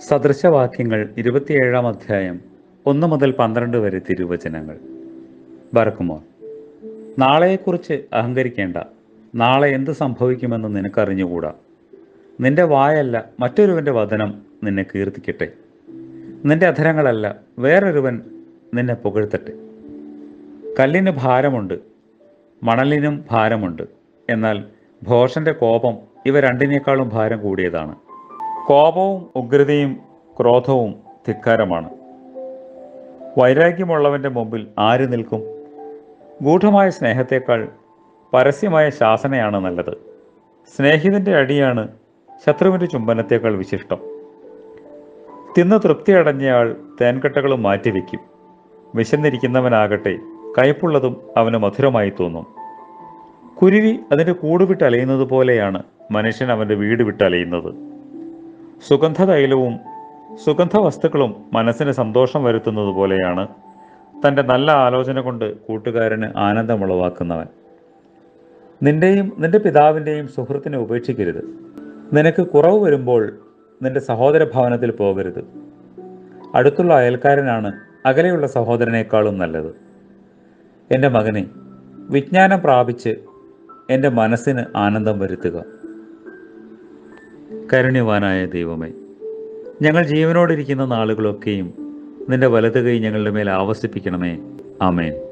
സദൃശവാക്യങ്ങൾ ഇരുപത്തിയേഴാം അധ്യായം ഒന്ന് മുതൽ പന്ത്രണ്ട് വരെ തിരുവചനങ്ങൾ ബറക്കുമോർ നാളെയെക്കുറിച്ച് അഹങ്കരിക്കേണ്ട നാളെ എന്ത് സംഭവിക്കുമെന്ന് നിനക്കറിഞ്ഞുകൂടാ നിന്റെ വായല്ല മറ്റൊരുവന്റെ വചനം നിന്നെ കീർത്തിക്കട്ടെ നിന്റെ അധരങ്ങളല്ല വേറൊരുവൻ നിന്നെ പുകഴ്ത്തട്ടെ കല്ലിന് ഭാരമുണ്ട് മണലിനും ഭാരമുണ്ട് എന്നാൽ ഭോഷന്റെ കോപം ഇവ രണ്ടിനേക്കാളും ഭാരം കൂടിയതാണ് കോപവും ഉഗ്രതയും ക്രോധവും ധിക്കാരമാണ് വൈരാഗ്യമുള്ളവന്റെ മുമ്പിൽ ആര് നിൽക്കും ഗൂഢമായ സ്നേഹത്തേക്കാൾ പരസ്യമായ ശാസനയാണ് നല്ലത് സ്നേഹിതന്റെ അടിയാണ് ശത്രുവിന്റെ ചുംബനത്തേക്കാൾ വിശിഷ്ടം തിന്ന് തൃപ്തിയടഞ്ഞയാൾ തേൻകട്ടകളും മാറ്റിവെക്കും വിശന്നിരിക്കുന്നവനാകട്ടെ കയ്പുള്ളതും അവന് മധുരമായി തോന്നും കുരുവി അതിൻ്റെ കൂട് വിട്ട് അലയുന്നത് പോലെയാണ് മനുഷ്യൻ അവൻ്റെ വീട് വിട്ട് അലയുന്നത് സുഗന്ധതൈലവും സുഗന്ധ വസ്തുക്കളും മനസ്സിന് സന്തോഷം വരുത്തുന്നത് പോലെയാണ് തൻ്റെ നല്ല ആലോചന കൊണ്ട് കൂട്ടുകാരന് ആനന്ദമുളവാക്കുന്നവൻ നിന്റെയും നിന്റെ പിതാവിൻ്റെയും സുഹൃത്തിനെ ഉപേക്ഷിക്കരുത് നിനക്ക് കുറവ് വരുമ്പോൾ നിന്റെ സഹോദര ഭവനത്തിൽ പോകരുത് അടുത്തുള്ള അയൽക്കാരനാണ് അകലെയുള്ള സഹോദരനേക്കാളും നല്ലത് എൻ്റെ മകനെ വിജ്ഞാനം പ്രാപിച്ച് എൻ്റെ മനസ്സിന് ആനന്ദം വരുത്തുക കരുണ്യവാനായ ദൈവമേ ഞങ്ങൾ ജീവനോടിരിക്കുന്ന നാളുകളൊക്കെയും നിന്റെ വലത് കൈ ഞങ്ങളുടെ മേൽ ആവസിപ്പിക്കണമേ ആമേൻ